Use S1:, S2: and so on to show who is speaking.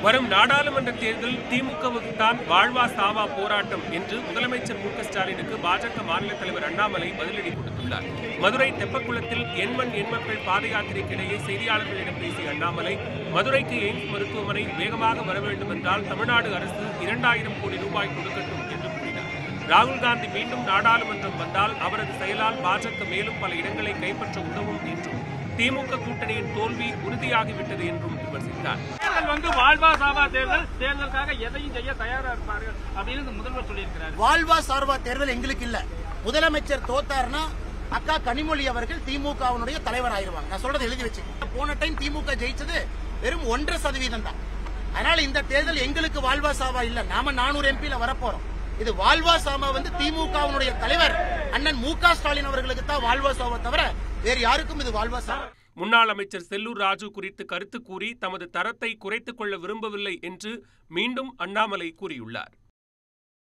S1: வரும் நாடாளுமன்ற தேர்தல் திமுகவுக்கு தான் வாழ்வா சாவா போராட்டம் என்று முதலமைச்சர் மு க ஸ்டாலினுக்கு பாஜக மாநில தலைவர் அண்ணாமலை பதிலடி கொடுத்துள்ளார் மதுரை தெப்பக்குளத்தில் எண்மண் எண்மக்கள் பாத யாத்திரைக்கிடையே செய்தியாளர்களிடம் பேசிய அண்ணாமலை மதுரைக்கு எய்ம்ஸ் மருத்துவமனை வேகமாக வர வேண்டும் என்றால் தமிழ்நாடு அரசு இரண்டாயிரம் கோடி ரூபாய் கொடுக்கட்டும் என்று கூறினார் ராகுல் காந்தி மீண்டும் நாடாளுமன்றம் வந்தால் அவரது செயலால் பாஜக மேலும் பல இடங்களை கைப்பற்ற உதவும் என்றும் திமுக கூட்டணியின் தோல்வி உறுதியாகிவிட்டது என்றும் விமர்சித்தார்
S2: தேர்தல் வந்து வாழ்வா சாவா தேர்தல் தேர்தலுக்காக எதையும் செய்ய தயாரா இருப்பார்கள் அப்படின்னு இந்த முதல்வர் சொல்லியிருக்கிறார்
S3: வாழ்வா சார்பா தேர்தல் எங்களுக்கு இல்ல முதலமைச்சர் தோத்தாருன்னா அக்கா கனிமொழி அவர்கள் திமுகவினுடைய தலைவர் ஆயிருவாங்க நான் சொல்றதை எழுதி வச்சுக்கேன் போன டைம் திமுக ஜெயிச்சது வெறும் ஒன்றரை சதவீதம் தான் அதனால இந்த தேர்தல் எங்களுக்கு வாழ்வா சாவா இல்ல நாம நானூறு எம்பில வரப்போறோம் இது வாழ்வா சாவா வந்து திமுகவினுடைய தலைவர் அண்ணன் மு க ஸ்டாலின் அவர்களுக்கு தான் வாழ்வா சாவா தவிர வேறு யாருக்கும் இது வாழ்வா சாவா
S1: முன்னாள் அமைச்சர் செல்லூர் ராஜு குறித்து கருத்து கூறி தமது தரத்தை குறைத்துக் கொள்ள விரும்பவில்லை என்று மீண்டும் அண்ணாமலை கூறியுள்ளார்